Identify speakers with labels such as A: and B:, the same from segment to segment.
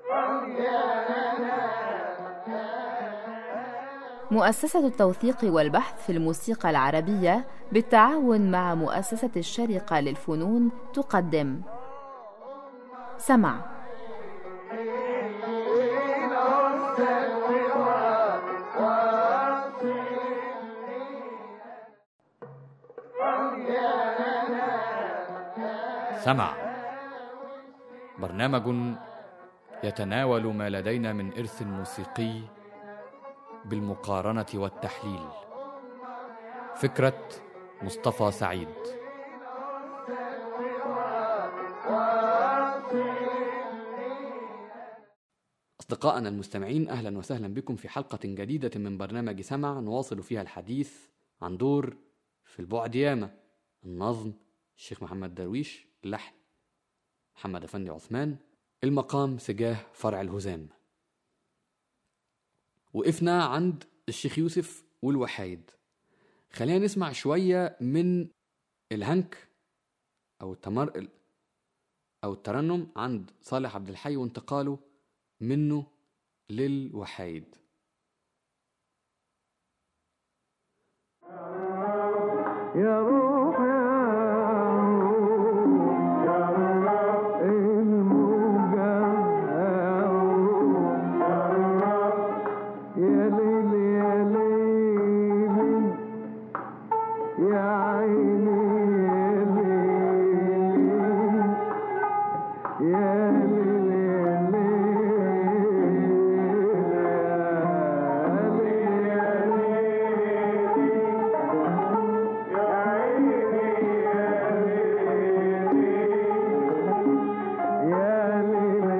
A: مؤسسة التوثيق والبحث في الموسيقى العربية بالتعاون مع مؤسسة الشرقة للفنون تقدم سمع
B: سمع برنامج يتناول ما لدينا من إرث موسيقي بالمقارنة والتحليل فكرة مصطفى سعيد أصدقائنا المستمعين أهلا وسهلا بكم في حلقة جديدة من برنامج سمع نواصل فيها الحديث عن دور في البعد ياما النظم الشيخ محمد درويش اللحن محمد أفندي عثمان المقام سجاه فرع الهزام وقفنا عند الشيخ يوسف والوحايد خلينا نسمع شوية من الهنك أو التمر أو الترنم عند صالح عبد الحي وانتقاله منه للوحايد
C: يا روح يا روح الموجة يا ليل يا ليل يا عيني يا ليل يا ليل يا ليل يا ليل يا ليل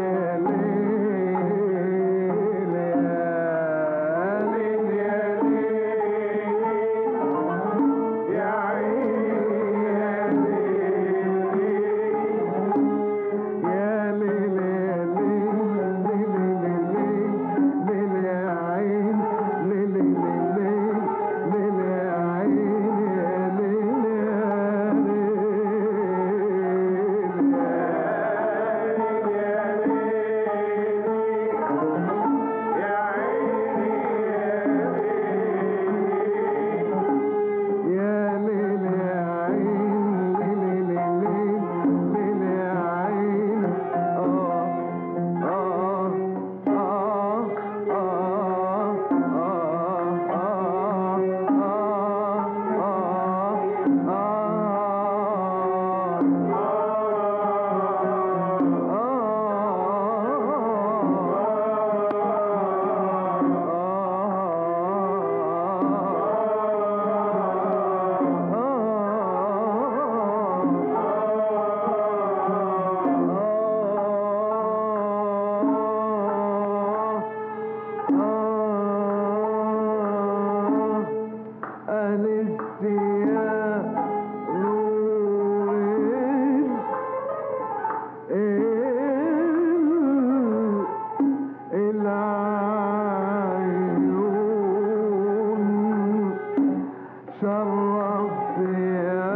C: شرفت يا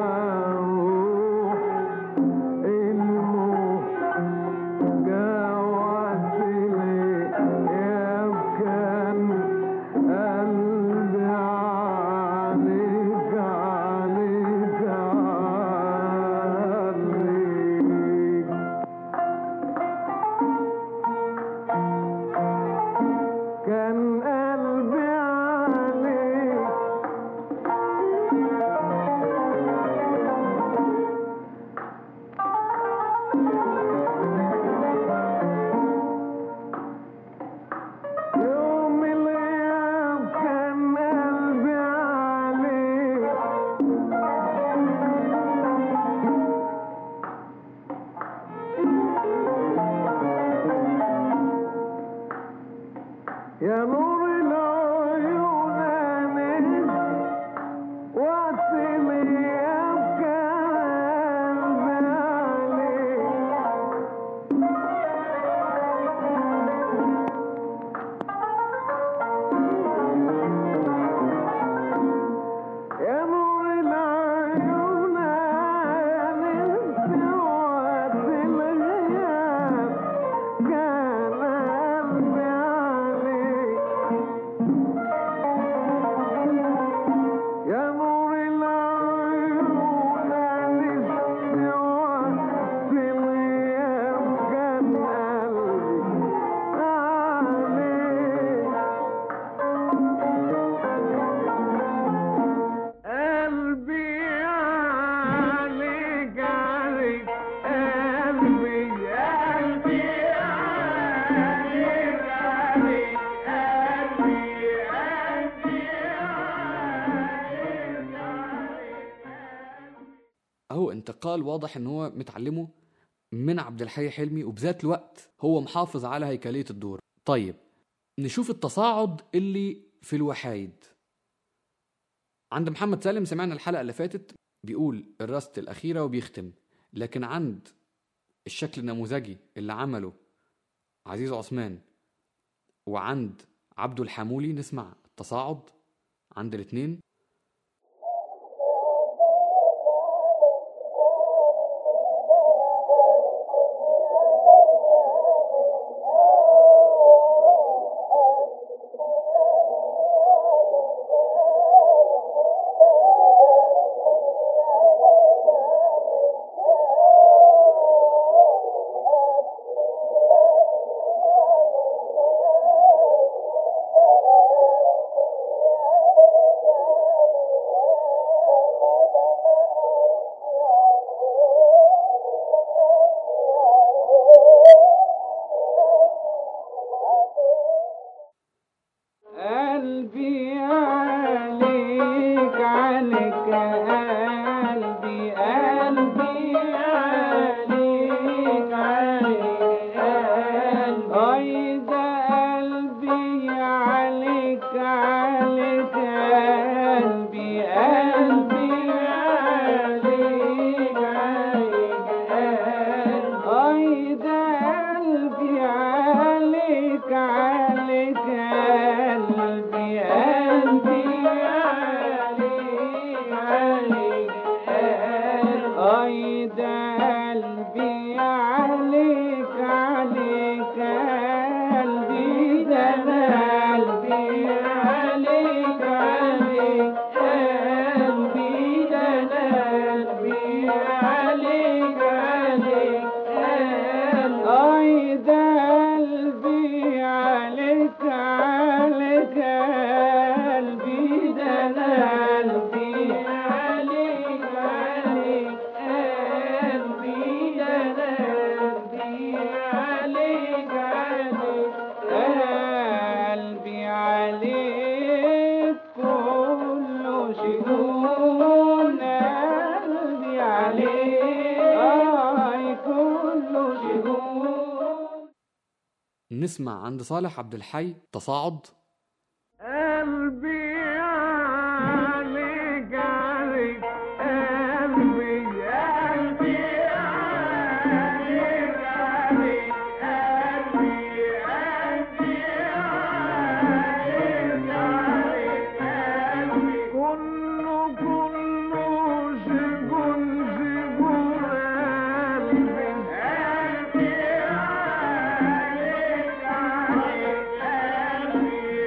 C: روح المجاوة لي يا كان قلبي عليك عليك عليك كان قلبي عليك يوم الأيام كان قلبي عليك يا نور العيون أنا وقت الأيام كان قلبي عليك يا نور العيون أنا وقت الغياب كان
B: الانتقال واضح ان هو متعلمه من عبد الحي حلمي وبذات الوقت هو محافظ على هيكليه الدور طيب نشوف التصاعد اللي في الوحايد عند محمد سالم سمعنا الحلقه اللي فاتت بيقول الرست الاخيره وبيختم لكن عند الشكل النموذجي اللي عمله عزيز عثمان وعند عبده الحامولي نسمع التصاعد عند الاثنين
C: قلبي عليك عليك قلبي قلبي عليك عليك قلبي ده قلبي عليك عليك قلبي قلبي عليك عليك قلبي قلبي عليك عليك قلبي قلبي عليك عليك قيد قلبي عليك عليك قلبي ده أنا قلبي عليك عليك قلبي ده أنا قلبي عليك عليك قيد قلبي عليك عليك قلبي ده أنا قلبي عليك عليك قلبي ده أنا قلبي عليك عليك قلبي عليك كله شجون قلبي عليك آه كله شجون
B: نسمع عند صالح عبد الحي تصاعد
C: قلبي عليك عليك قلبي قلبي عليك عليك قلبي قلبي عليك عليك قلبي كله كله شجون شجون قلبي قلبي عليك عليك قلبي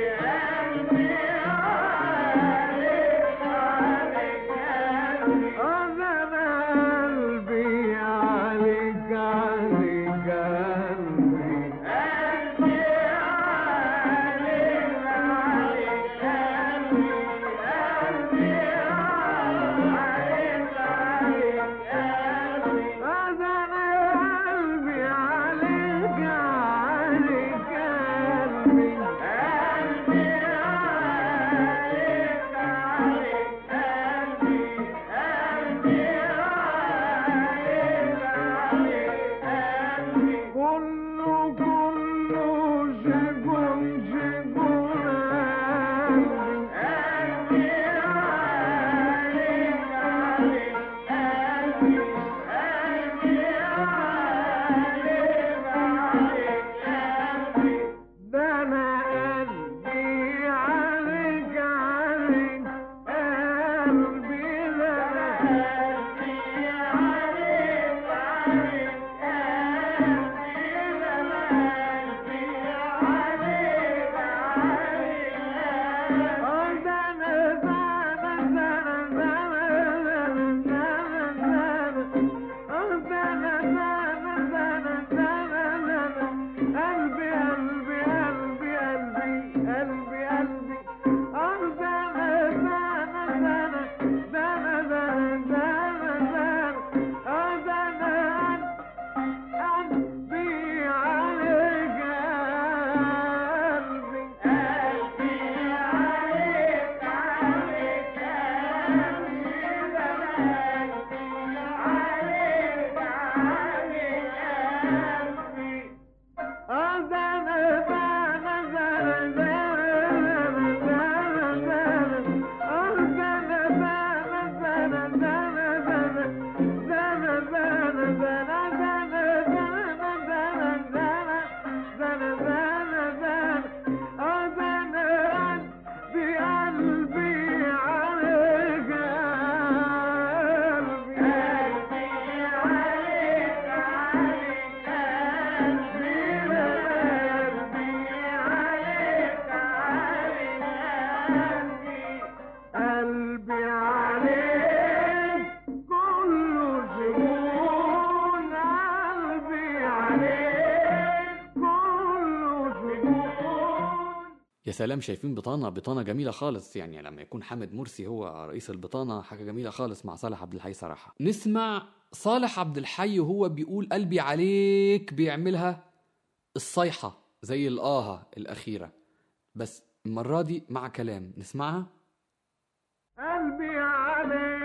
B: يا سلام شايفين بطانة بطانة جميلة خالص يعني لما يكون حامد مرسي هو رئيس البطانة حاجة جميلة خالص مع صالح عبد الحي صراحة نسمع صالح عبد الحي وهو بيقول قلبي عليك بيعملها الصيحة زي الآهة الأخيرة بس المرة دي مع كلام نسمعها
C: قلبي عليك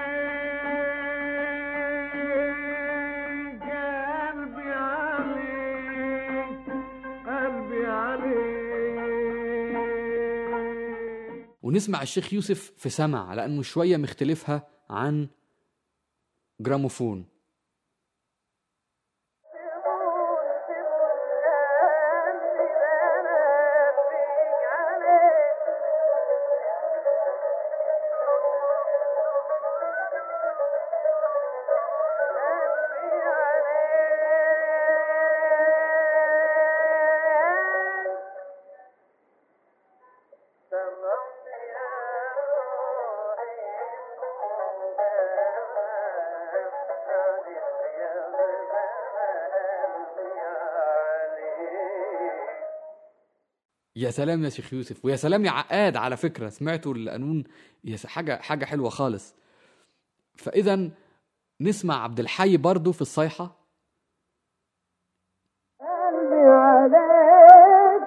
C: قلبي عليك قلبي عليك
B: ونسمع الشيخ يوسف في سمع لأنه شوية مختلفها عن جراموفون يا سلام يا شيخ يوسف ويا سلام يا عقاد على فكرة سمعتوا القانون يا س- حاجة حاجة حلوة خالص فإذا نسمع عبد الحي برضو في الصيحة
C: قلبي عليك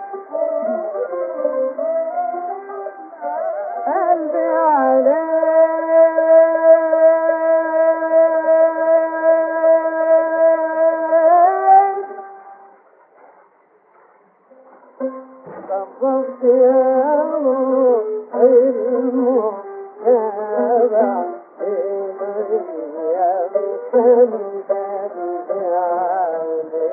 C: قلبي عليك طبقت يا روح المحتبع يا مسلم عليك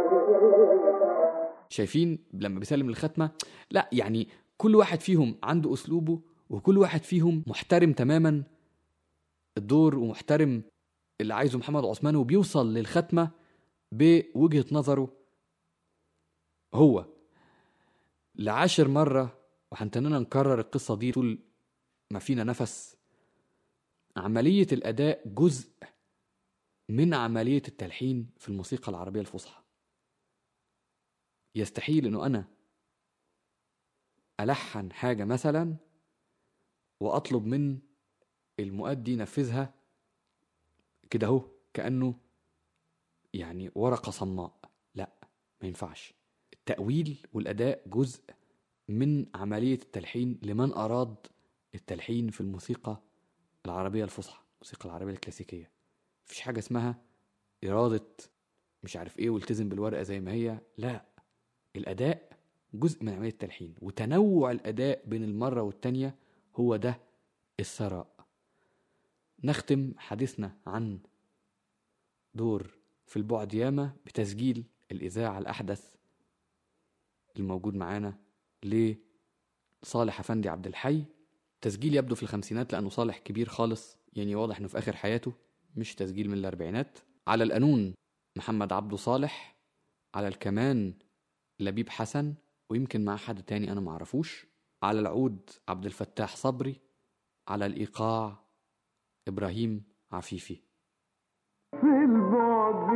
B: شايفين لما بيسلم الختمة لا يعني كل واحد فيهم عنده أسلوبه وكل واحد فيهم محترم تماما الدور ومحترم اللي عايزه محمد عثمان وبيوصل للختمة بوجهة نظره هو لعاشر مرة وهنتننا نكرر القصة دي طول ما فينا نفس عملية الأداء جزء من عملية التلحين في الموسيقى العربية الفصحى يستحيل انه انا الحن حاجه مثلا واطلب من المؤدي ينفذها كده اهو كانه يعني ورقه صماء لا ما ينفعش التاويل والاداء جزء من عمليه التلحين لمن اراد التلحين في الموسيقى العربيه الفصحى الموسيقى العربيه الكلاسيكيه مفيش حاجه اسمها اراده مش عارف ايه والتزم بالورقه زي ما هي لا الأداء جزء من عملية التلحين وتنوع الأداء بين المرة والتانية هو ده الثراء نختم حديثنا عن دور في البعد ياما بتسجيل الإذاعة الأحدث الموجود معانا لصالح أفندي عبد الحي تسجيل يبدو في الخمسينات لأنه صالح كبير خالص يعني واضح إنه في آخر حياته مش تسجيل من الأربعينات على القانون محمد عبده صالح على الكمان لبيب حسن ويمكن مع حد تاني أنا معرفوش على العود عبد الفتاح صبري على الإيقاع إبراهيم عفيفي
C: في البعد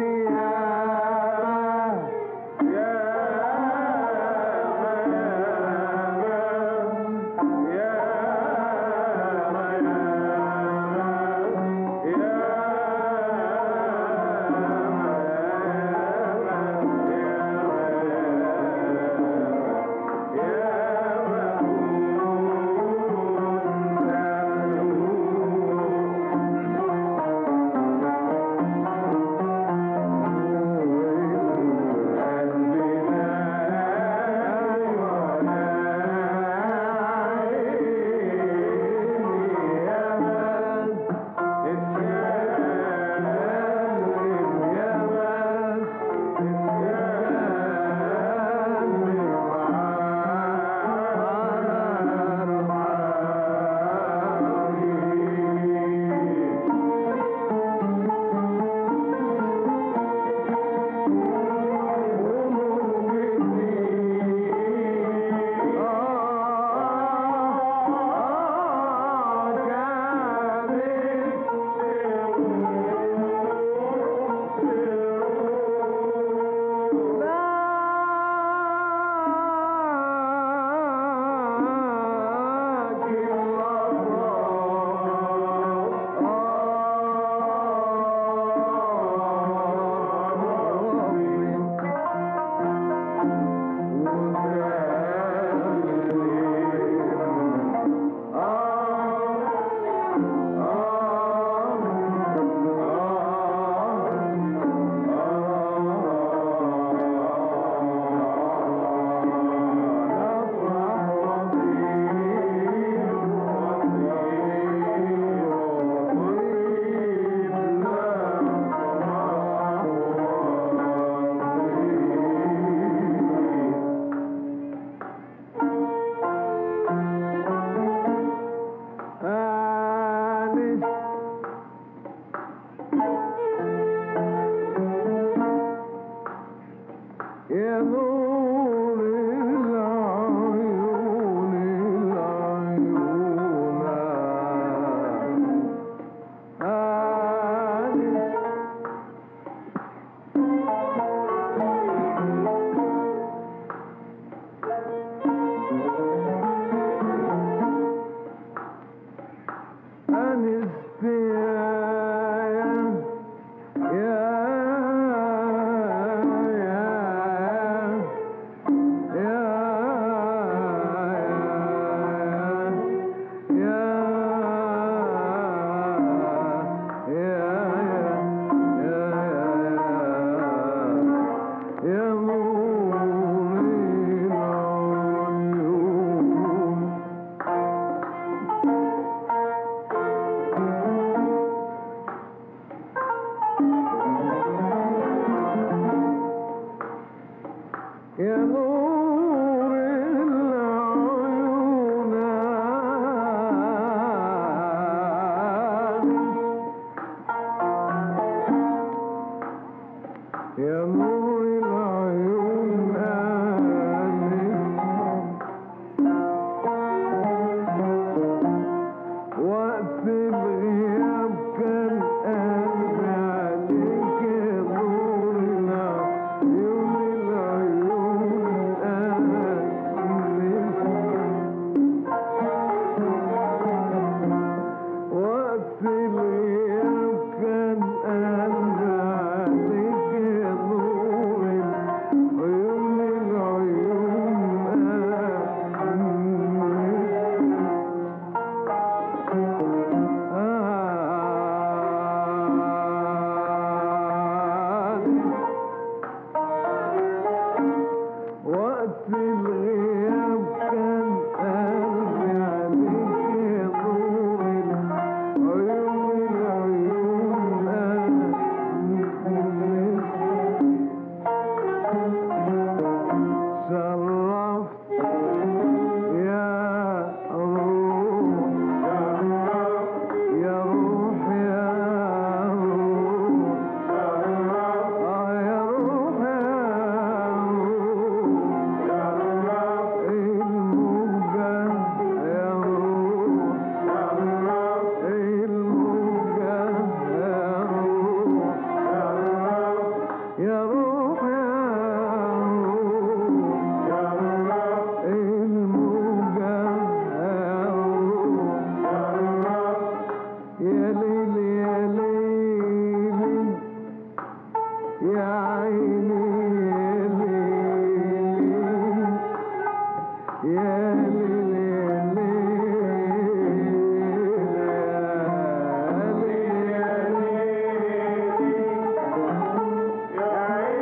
C: يا يا يا يا نور العيون العيون آنس أنست يا يا يا يا نور العيون يا نور العيون وقت الغياب كان قلبي عليك يا نور العيون العيون وقت الغياب كان قلبي عليك يا نور العيون العيون وقت الغياب كان قلبي عليك يا نور العيون العيون شرفت يا روح يا روح يا روح آه يا روح يا روح الموجة يا روح الموجة يا روح يا روح يا روح الموجة يا ليل يا ليل يا عيني يا ليل يا ليل يا ليل يا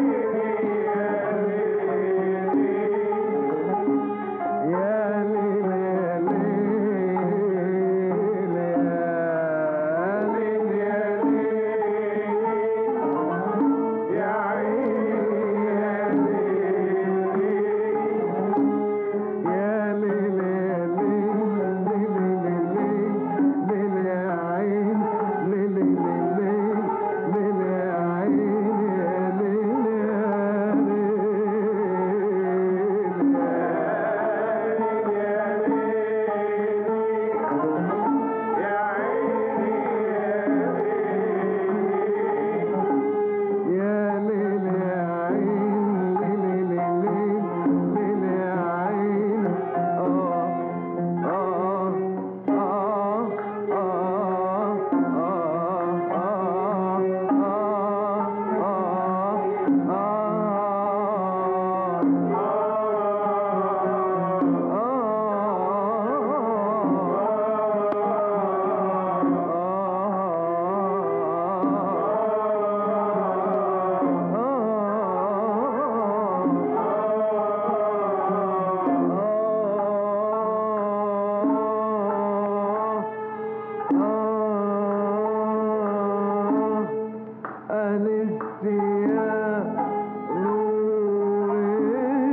C: يا ليل يا ليل يا ليل يا ليل يا عيني يا ليل يا ليل ليل يا عين ليل ليل ليل يا عين يا ليل يا يا ليل يا عين ليل ليل ليل يا عين آه آه آه آه أنست يا نور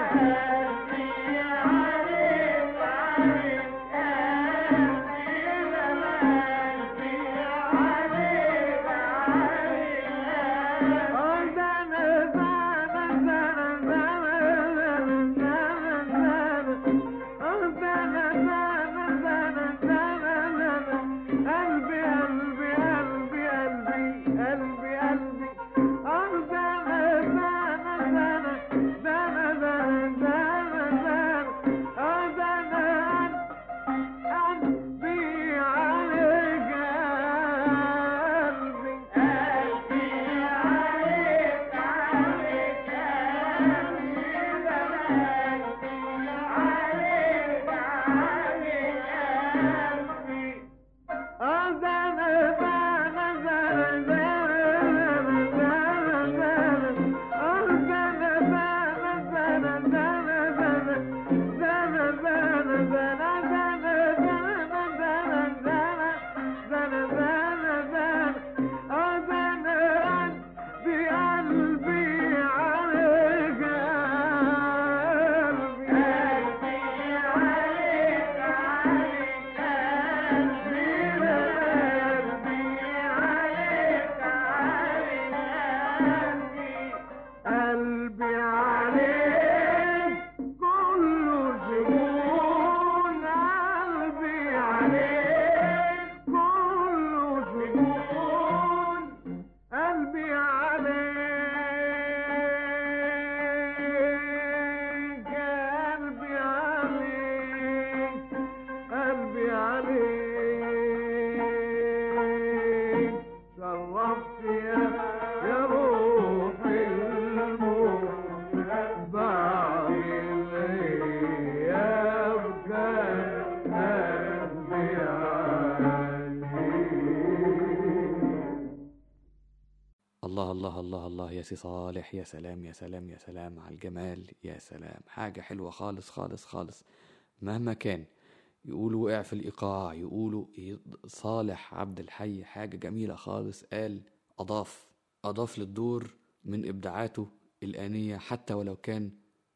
B: الله الله الله الله يا سي صالح يا سلام يا سلام يا سلام على الجمال يا سلام حاجة حلوة خالص خالص خالص مهما كان يقولوا وقع في الإيقاع يقولوا إيه صالح عبد الحي حاجة جميلة خالص قال أضاف أضاف للدور من إبداعاته الآنية حتى ولو كان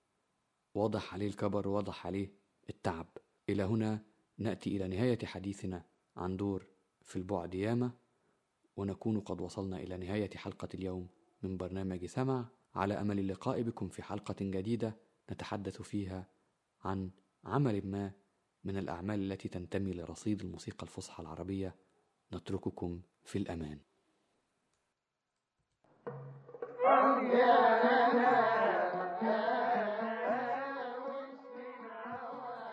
B: واضح عليه الكبر واضح عليه التعب إلى هنا نأتي إلى نهاية حديثنا عن دور في البعد ياما ونكون قد وصلنا إلى نهاية حلقة اليوم من برنامج سمع على أمل اللقاء بكم في حلقة جديدة نتحدث فيها عن عمل ما من الأعمال التي تنتمي لرصيد الموسيقى الفصحى العربية نترككم في الأمان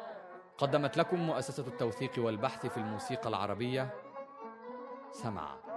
B: قدمت لكم مؤسسة التوثيق والبحث في الموسيقى العربية سمع